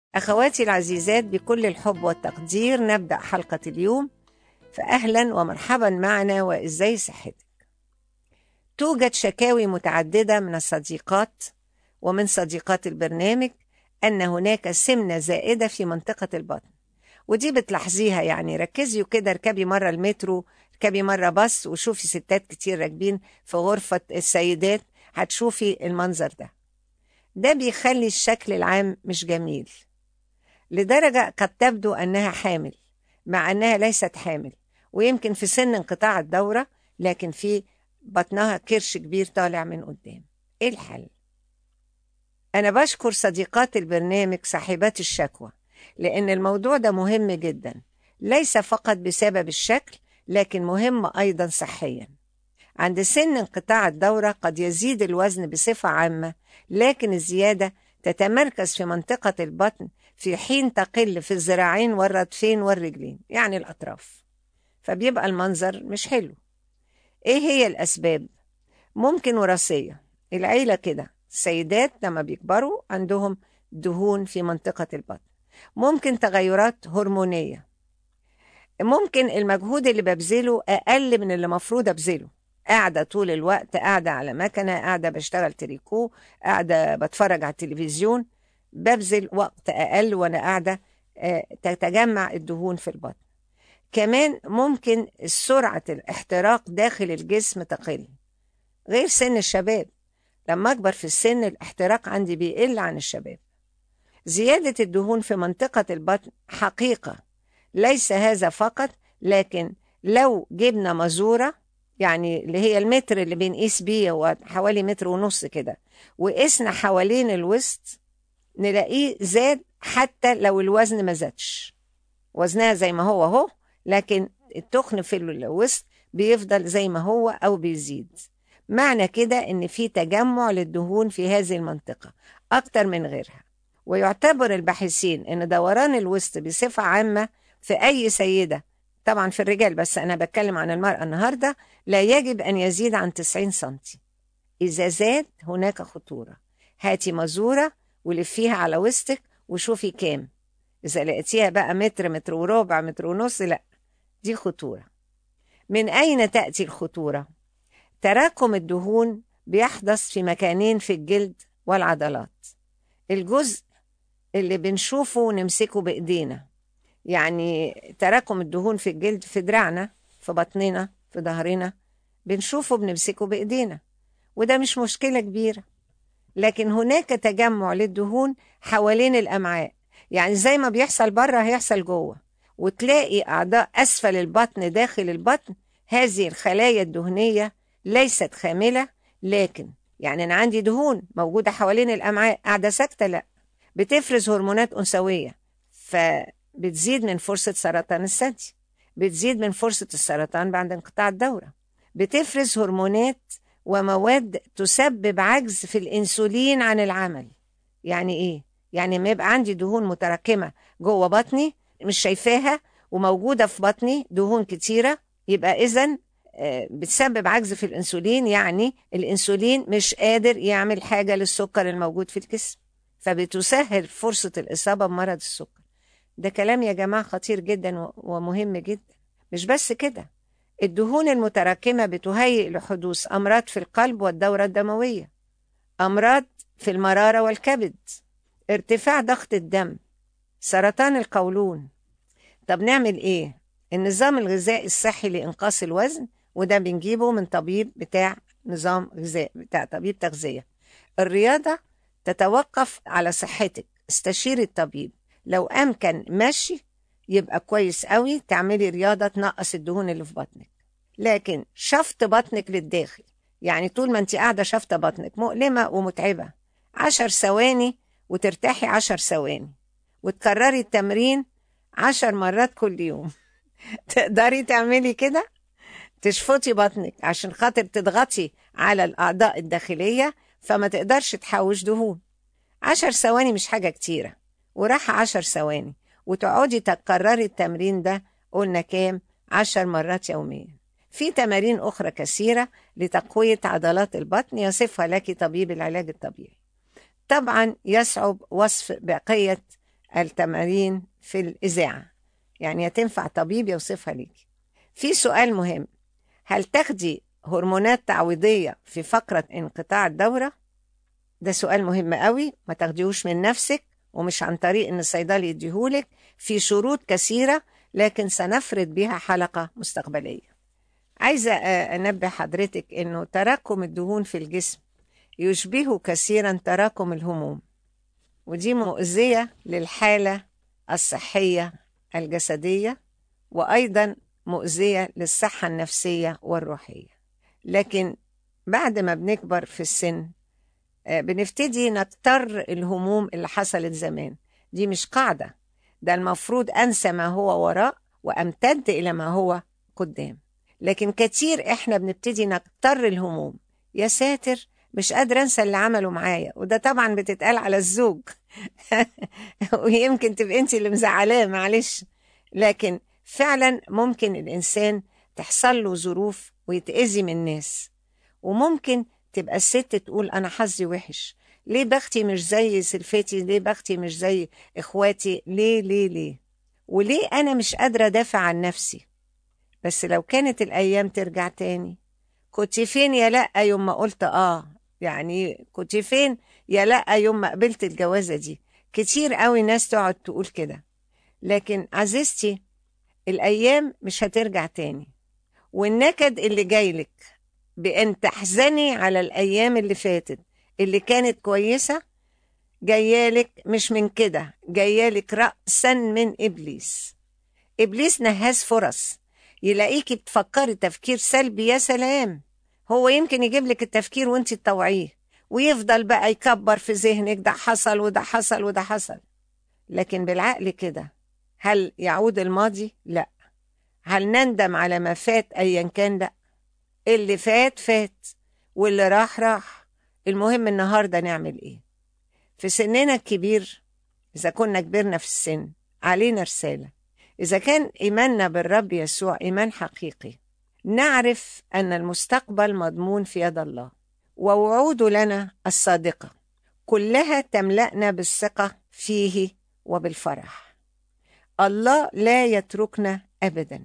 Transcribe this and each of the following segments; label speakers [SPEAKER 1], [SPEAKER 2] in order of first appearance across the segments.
[SPEAKER 1] أخواتي العزيزات بكل الحب والتقدير نبدأ حلقة اليوم فأهلا ومرحبا معنا وإزاي صحتك توجد شكاوي متعددة من الصديقات ومن صديقات البرنامج أن هناك سمنة زائدة في منطقة البطن ودي بتلاحظيها يعني ركزي كده اركبي مرة المترو اركبي مرة باص وشوفي ستات كتير راكبين في غرفة السيدات هتشوفي المنظر ده ده بيخلي الشكل العام مش جميل لدرجة قد تبدو أنها حامل مع أنها ليست حامل ويمكن في سن انقطاع الدورة لكن في بطنها كرش كبير طالع من قدام إيه الحل؟ أنا بشكر صديقات البرنامج صاحبات الشكوى لأن الموضوع ده مهم جدا ليس فقط بسبب الشكل لكن مهم أيضا صحيا عند سن انقطاع الدورة قد يزيد الوزن بصفة عامة لكن الزيادة تتمركز في منطقة البطن في حين تقل في الذراعين والردفين والرجلين يعني الأطراف فبيبقى المنظر مش حلو إيه هي الأسباب؟ ممكن وراثية العيلة كده السيدات لما بيكبروا عندهم دهون في منطقة البطن ممكن تغيرات هرمونية ممكن المجهود اللي ببذله أقل من اللي مفروض أبذله قاعدة طول الوقت قاعدة على مكنة قاعدة بشتغل تريكو قاعدة بتفرج على التلفزيون ببذل وقت أقل وأنا قاعدة تتجمع الدهون في البطن كمان ممكن سرعة الاحتراق داخل الجسم تقل غير سن الشباب لما أكبر في السن الاحتراق عندي بيقل عن الشباب زيادة الدهون في منطقة البطن حقيقة ليس هذا فقط لكن لو جبنا مزورة يعني اللي هي المتر اللي بنقيس بيه هو حوالي متر ونص كده وقسنا حوالين الوسط نلاقيه زاد حتى لو الوزن ما زادش وزنها زي ما هو اهو لكن التخن في الوسط بيفضل زي ما هو او بيزيد معنى كده ان في تجمع للدهون في هذه المنطقة اكتر من غيرها ويعتبر الباحثين ان دوران الوسط بصفة عامة في اي سيدة طبعا في الرجال بس انا بتكلم عن المرأة النهاردة لا يجب ان يزيد عن 90 سنتي اذا زاد هناك خطورة هاتي مزورة ولفيها على وسطك وشوفي كام إذا لقيتيها بقى متر متر وربع متر ونص لا دي خطورة من أين تأتي الخطورة؟ تراكم الدهون بيحدث في مكانين في الجلد والعضلات الجزء اللي بنشوفه ونمسكه بإيدينا يعني تراكم الدهون في الجلد في دراعنا في بطننا في ظهرنا بنشوفه بنمسكه بإيدينا وده مش مشكلة كبيرة لكن هناك تجمع للدهون حوالين الأمعاء يعني زي ما بيحصل بره هيحصل جوه وتلاقي أعضاء أسفل البطن داخل البطن هذه الخلايا الدهنية ليست خاملة لكن يعني أنا عندي دهون موجودة حوالين الأمعاء قاعدة ساكتة لا بتفرز هرمونات أنثوية فبتزيد من فرصة سرطان الثدي بتزيد من فرصة السرطان بعد انقطاع الدورة بتفرز هرمونات ومواد تسبب عجز في الانسولين عن العمل يعني ايه يعني ما يبقى عندي دهون متراكمه جوه بطني مش شايفاها وموجوده في بطني دهون كتيره يبقى اذا بتسبب عجز في الانسولين يعني الانسولين مش قادر يعمل حاجه للسكر الموجود في الجسم فبتسهل فرصه الاصابه بمرض السكر ده كلام يا جماعه خطير جدا ومهم جدا مش بس كده الدهون المتراكمة بتهيئ لحدوث أمراض في القلب والدورة الدموية أمراض في المرارة والكبد ارتفاع ضغط الدم سرطان القولون طب نعمل إيه؟ النظام الغذائي الصحي لإنقاص الوزن وده بنجيبه من طبيب بتاع نظام غذائي بتاع طبيب تغذية الرياضة تتوقف على صحتك استشيري الطبيب لو أمكن مشي يبقى كويس قوي تعملي رياضة تنقص الدهون اللي في بطنك لكن شفط بطنك للداخل يعني طول ما انت قاعدة شفطة بطنك مؤلمة ومتعبة عشر ثواني وترتاحي عشر ثواني وتكرري التمرين عشر مرات كل يوم تقدري تعملي كده تشفطي بطنك عشان خاطر تضغطي على الأعضاء الداخلية فما تقدرش تحوش دهون عشر ثواني مش حاجة كتيرة وراحة عشر ثواني وتقعدي تكرري التمرين ده قلنا كام عشر مرات يوميا في تمارين أخرى كثيرة لتقوية عضلات البطن يصفها لك طبيب العلاج الطبيعي طبعا يصعب وصف بقية التمارين في الإذاعة يعني هتنفع طبيب يوصفها ليكي في سؤال مهم هل تاخدي هرمونات تعويضية في فقرة انقطاع الدورة؟ ده سؤال مهم قوي ما تاخديهوش من نفسك ومش عن طريق ان الصيدلي يديهولك في شروط كثيرة لكن سنفرد بها حلقة مستقبلية عايزة أنبه حضرتك أنه تراكم الدهون في الجسم يشبه كثيرا تراكم الهموم ودي مؤذية للحالة الصحية الجسدية وأيضا مؤذية للصحة النفسية والروحية لكن بعد ما بنكبر في السن بنبتدي نضطر الهموم اللي حصلت زمان دي مش قاعدة ده المفروض أنسى ما هو وراء وأمتد إلى ما هو قدام لكن كتير إحنا بنبتدي نضطر الهموم يا ساتر مش قادرة أنسى اللي عمله معايا وده طبعا بتتقال على الزوج ويمكن تبقى أنت اللي مزعلاه معلش لكن فعلا ممكن الإنسان تحصل له ظروف ويتأذي من الناس وممكن تبقى الست تقول أنا حظي وحش ليه بختي مش زي سلفتي ليه بختي مش زي إخواتي ليه ليه ليه وليه أنا مش قادرة أدافع عن نفسي بس لو كانت الأيام ترجع تاني كنت فين يا لأ يوم ما قلت آه يعني كنت فين يا لأ يوم ما قبلت الجوازة دي كتير قوي ناس تقعد تقول كده لكن عزيزتي الأيام مش هترجع تاني والنكد اللي جايلك بأن تحزني على الأيام اللي فاتت اللي كانت كويسة جايالك مش من كده جايالك رأسا من إبليس إبليس نهاز فرص يلاقيكي بتفكري تفكير سلبي يا سلام هو يمكن يجيب لك التفكير وانت تطوعيه ويفضل بقى يكبر في ذهنك ده حصل وده حصل وده حصل لكن بالعقل كده هل يعود الماضي؟ لا هل نندم على ما فات أيا كان؟ لا اللي فات فات واللي راح راح المهم النهاردة نعمل إيه في سننا الكبير إذا كنا كبرنا في السن علينا رسالة إذا كان إيماننا بالرب يسوع إيمان حقيقي نعرف أن المستقبل مضمون في يد الله ووعوده لنا الصادقة كلها تملأنا بالثقة فيه وبالفرح الله لا يتركنا أبدا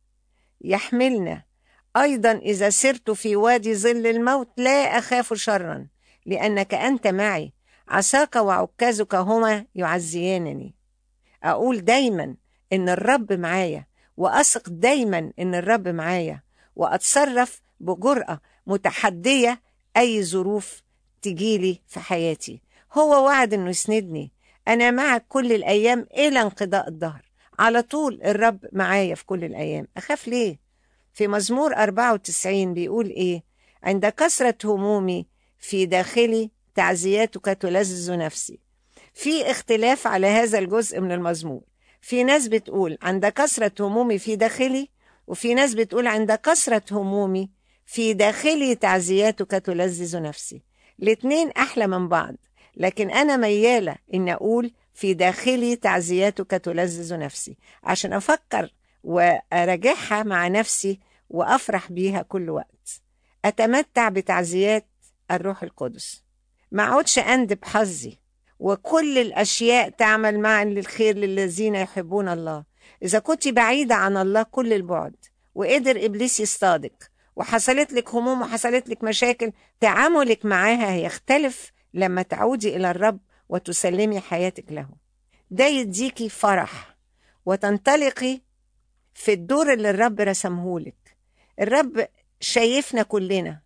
[SPEAKER 1] يحملنا أيضا إذا سرت في وادي ظل الموت لا أخاف شرا لأنك أنت معي عصاك وعكازك هما يعزيانني أقول دايما إن الرب معايا وأثق دايما إن الرب معايا وأتصرف بجرأة متحدية أي ظروف تجيلي في حياتي هو وعد إنه يسندني أنا معك كل الأيام إلى انقضاء الظهر على طول الرب معايا في كل الأيام أخاف ليه؟ في مزمور 94 بيقول إيه؟ عند كثرة همومي في داخلي تعزياتك تلذذ نفسي في اختلاف على هذا الجزء من المزمور في ناس بتقول عند كثرة همومي في داخلي وفي ناس بتقول عند كثرة همومي في داخلي تعزياتك تلذذ نفسي الاتنين أحلى من بعض لكن أنا ميالة إن أقول في داخلي تعزياتك تلذذ نفسي عشان أفكر وأراجعها مع نفسي وأفرح بيها كل وقت أتمتع بتعزيات الروح القدس ما أقعدش أندب حظي وكل الأشياء تعمل معا للخير للذين يحبون الله إذا كنت بعيدة عن الله كل البعد وقدر إبليس يصطادك وحصلت لك هموم وحصلت لك مشاكل تعاملك معاها هيختلف لما تعودي إلى الرب وتسلمي حياتك له ده يديكي فرح وتنطلقي في الدور اللي الرب رسمهولك الرب شايفنا كلنا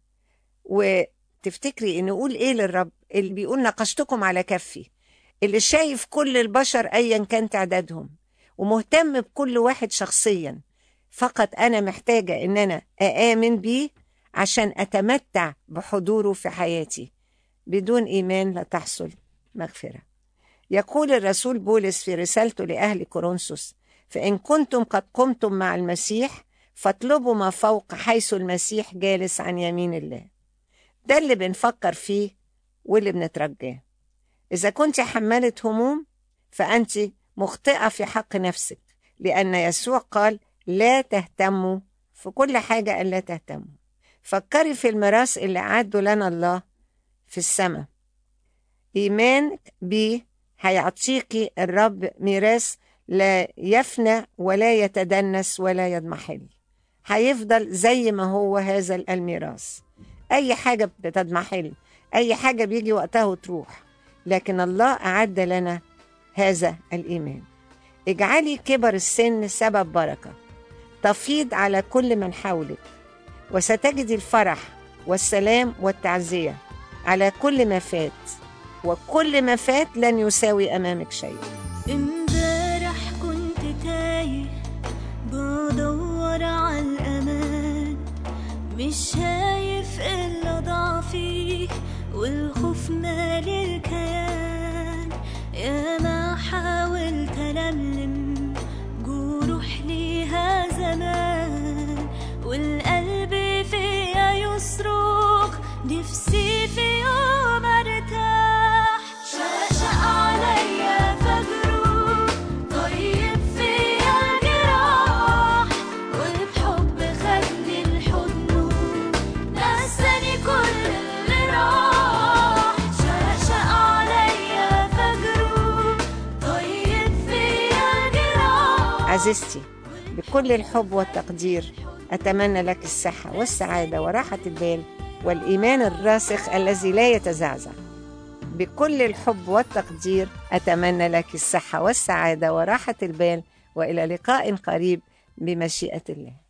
[SPEAKER 1] وتفتكري ان نقول ايه للرب اللي بيقول نقشتكم على كفي اللي شايف كل البشر ايا كان تعدادهم ومهتم بكل واحد شخصيا فقط انا محتاجه ان انا اامن بيه عشان اتمتع بحضوره في حياتي بدون ايمان لا تحصل مغفره يقول الرسول بولس في رسالته لاهل كورنثوس فان كنتم قد قمتم مع المسيح فاطلبوا ما فوق حيث المسيح جالس عن يمين الله ده اللي بنفكر فيه واللي بنترجاه إذا كنت حمالة هموم فأنت مخطئة في حق نفسك لأن يسوع قال لا تهتموا في كل حاجة ألا تهتموا فكري في الميراث اللي أعده لنا الله في السماء إيمانك بيه هيعطيكي الرب ميراث لا يفنى ولا يتدنس ولا يضمحل هيفضل زي ما هو هذا الميراث أي حاجة بتضمحل أي حاجة بيجي وقتها وتروح لكن الله أعد لنا هذا الإيمان اجعلي كبر السن سبب بركة تفيض على كل من حولك وستجدي الفرح والسلام والتعزية على كل ما فات وكل ما فات لن يساوي أمامك شيء
[SPEAKER 2] امبارح كنت تايه بدور على الأمان مش شايف إلا ضعفي والخوف مالي الكيان يا ما حاولت ألملم جروح ليها زمان والقلب فيا يصرخ نفسي في يوم ارتاح شقشق عليا فجره طيب فيا الجراح وبحب خدني لحضنه نساني كل اللي راح شقشق عليا فجره طيب فيا الجراح
[SPEAKER 1] عزيزتي بكل الحب والتقدير أتمنى لك الصحة والسعادة وراحة البال والإيمان الراسخ الذي لا يتزعزع بكل الحب والتقدير أتمنى لك الصحة والسعادة وراحة البال وإلى لقاء قريب بمشيئة الله